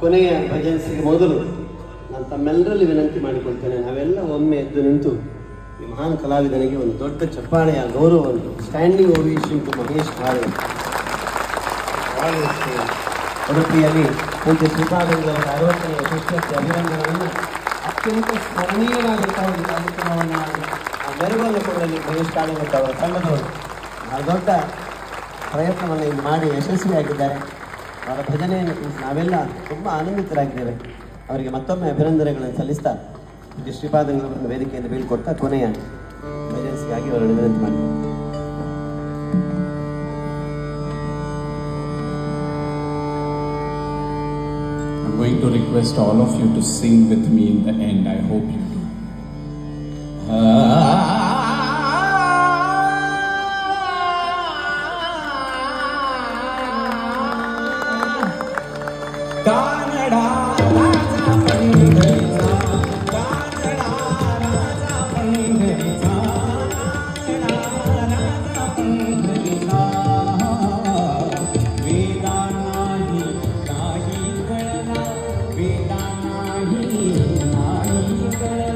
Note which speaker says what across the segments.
Speaker 1: ಕೊನೆಯ ಭಜನ್ಸಿಗೆ ಮೊದಲು ನಾನು ತಮ್ಮೆಲ್ಲರಲ್ಲಿ ವಿನಂತಿ ಮಾಡಿಕೊಳ್ತೇನೆ ನಾವೆಲ್ಲ ಒಮ್ಮೆ ಎದ್ದು ನಿಂತು ಈ ಮಹಾನ್ ಕಲಾವಿದನಿಗೆ ಒಂದು ದೊಡ್ಡ ಚಪ್ಪಾಳೆಯ ಗೌರವವನ್ನು standing ovation to Mahesh Bharat ಉಡುಪಿಯಲ್ಲಿ ಪೂಜ್ಯ ಶ್ರೀಪಾದಂಗಳವರ ಅರವತ್ತನೇ ಯಶಸ್ವಿ ಅಭಿನಂದನೆಯನ್ನು ಅತ್ಯಂತ ಸ್ಮರಣೀಯವಾದಂತಹ ಒಂದು ಕಾರ್ಯಕ್ರಮವನ್ನು ಮೆರುಗನ್ನು ಕೊಡಲಿ ಮಹೇಶ್ ಕಾಳಿಮಠ ಅವರ ತಂಡದವರು ಬಹಳ ದೊಡ್ಡ ಪ್ರಯತ್ನವನ್ನು ಇಲ್ಲಿ ಮಾಡಿ ಯಶಸ್ವಿಯಾಗಿದ್ದಾರೆ ಅವರ ಭಜನೆಯನ್ನು ಕುರಿತು ನಾವೆಲ್ಲ ತುಂಬ ಆನಂದಿತರಾಗಿದ್ದೇವೆ ಅವರಿಗೆ ಮತ್ತೊಮ್ಮೆ ಅಭಿನಂದನೆಗಳನ್ನು ಸಲ್ಲಿಸ್ತಾ ಪೂಜ್ಯ ಶ್ರೀಪಾದಂಗಳವರನ್ನು ವೇದಿಕೆಯಿಂದ ಬೀಳ್ಕೊಡ್ತಾ ಕೊನೆಯ ಭಜನ್ಸ್ಗಾಗಿ ಅವರನ್ನು ವಿನಂತಿ ಮಾಡ್ತಾರೆ
Speaker 2: I'm going to request all of you to sing with me in the end. I hope you do. ಕಾನಡ ರಾಜ ಪಂಡಿತ ಕಾನಡ ರಾಜ ಪಂಡಿತ ಕಾನಡ ರಾಜ ಪಂಡಿತ ವೇದ नाही नाही कळला वेदा नाही नाही कळला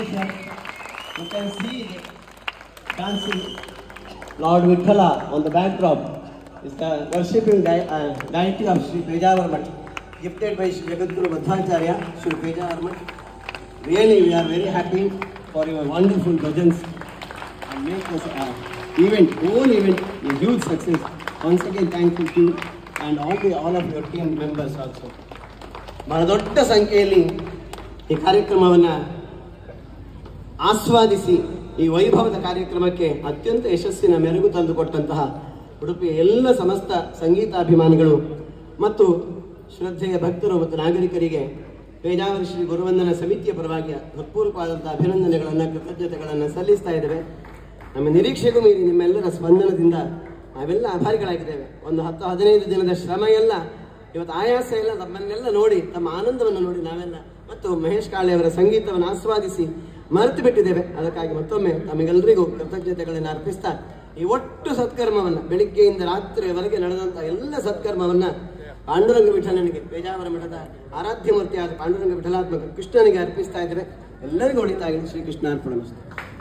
Speaker 1: here. You can see the dancing Lord Vithala on the backdrop. Is the worshipping di- uh, deity of Sri Pejawar Bhatt, gifted by Sri Jagadguru Madhvacharya, Sri Pejawar Bhatt. Really, we are very happy for your wonderful bhajans and make this uh, event, whole event, a huge success. Once again, thankful to you and all the all of your team members also. ಬಹಳ ದೊಡ್ಡ ಸಂಖ್ಯೆಯಲ್ಲಿ ಈ ಕಾರ್ಯಕ್ರಮವನ್ನು ಆಸ್ವಾದಿಸಿ ಈ ವೈಭವದ ಕಾರ್ಯಕ್ರಮಕ್ಕೆ ಅತ್ಯಂತ ಯಶಸ್ಸಿನ ಮೆರುಗು ತಂದುಕೊಟ್ಟಂತಹ ಉಡುಪಿಯ ಎಲ್ಲ ಸಮಸ್ತ ಸಂಗೀತಾಭಿಮಾನಿಗಳು ಮತ್ತು ಶ್ರದ್ಧೆಯ ಭಕ್ತರು ಮತ್ತು ನಾಗರಿಕರಿಗೆ ಪೇಜಾವರ ಶ್ರೀ ಗುರುವಂದನ ಸಮಿತಿಯ ಪರವಾಗಿ ಹೃತ್ಪೂರ್ವಕವಾದಂತಹ ಅಭಿನಂದನೆಗಳನ್ನು ಕೃತಜ್ಞತೆಗಳನ್ನು ಸಲ್ಲಿಸ್ತಾ ಇದ್ದೇವೆ ನಮ್ಮ ನಿರೀಕ್ಷೆಗೂ ಮೀರಿ ನಿಮ್ಮೆಲ್ಲರ ಸ್ಪಂದನದಿಂದ ನಾವೆಲ್ಲ ಆಭಾರಿಗಳಾಗಿದ್ದೇವೆ ಒಂದು ಹತ್ತು ಹದಿನೈದು ದಿನದ ಶ್ರಮ ಎಲ್ಲ ಇವತ್ತು ಆಯಾಸ ಎಲ್ಲ ನಮ್ಮನ್ನೆಲ್ಲ ನೋಡಿ ತಮ್ಮ ಆನಂದವನ್ನು ನೋಡಿ ನಾವೆಲ್ಲ ಮತ್ತು ಮಹೇಶ್ ಕಾಳೆ ಅವರ ಸಂಗೀತವನ್ನು ಆಸ್ವಾದಿಸಿ ಮರೆತು ಬಿಟ್ಟಿದ್ದೇವೆ ಅದಕ್ಕಾಗಿ ಮತ್ತೊಮ್ಮೆ ತಮಗೆಲ್ಲರಿಗೂ ಕೃತಜ್ಞತೆಗಳನ್ನು ಅರ್ಪಿಸ್ತಾ ಈ ಒಟ್ಟು ಸತ್ಕರ್ಮವನ್ನ ಬೆಳಿಗ್ಗೆಯಿಂದ ರಾತ್ರಿಯವರೆಗೆ ನಡೆದಂತಹ ಎಲ್ಲ ಸತ್ಕರ್ಮವನ್ನ ಪಾಂಡುರಂಗ ವಿಠಲನಿಗೆ ಪೇಜಾವರ ಮಠದ ಆರಾಧ್ಯ ಮೂರ್ತಿಯಾದ ಪಾಂಡುರಂಗ ವಿಠಲಾತ್ಮಕ ಕೃಷ್ಣನಿಗೆ ಅರ್ಪಿಸ್ತಾ ಇದ್ದೇವೆ ಎಲ್ಲರಿಗೂ ಒಳಿತಾಗಿ ಶ್ರೀಕೃಷ್ಣ ಅರ್ಪಣ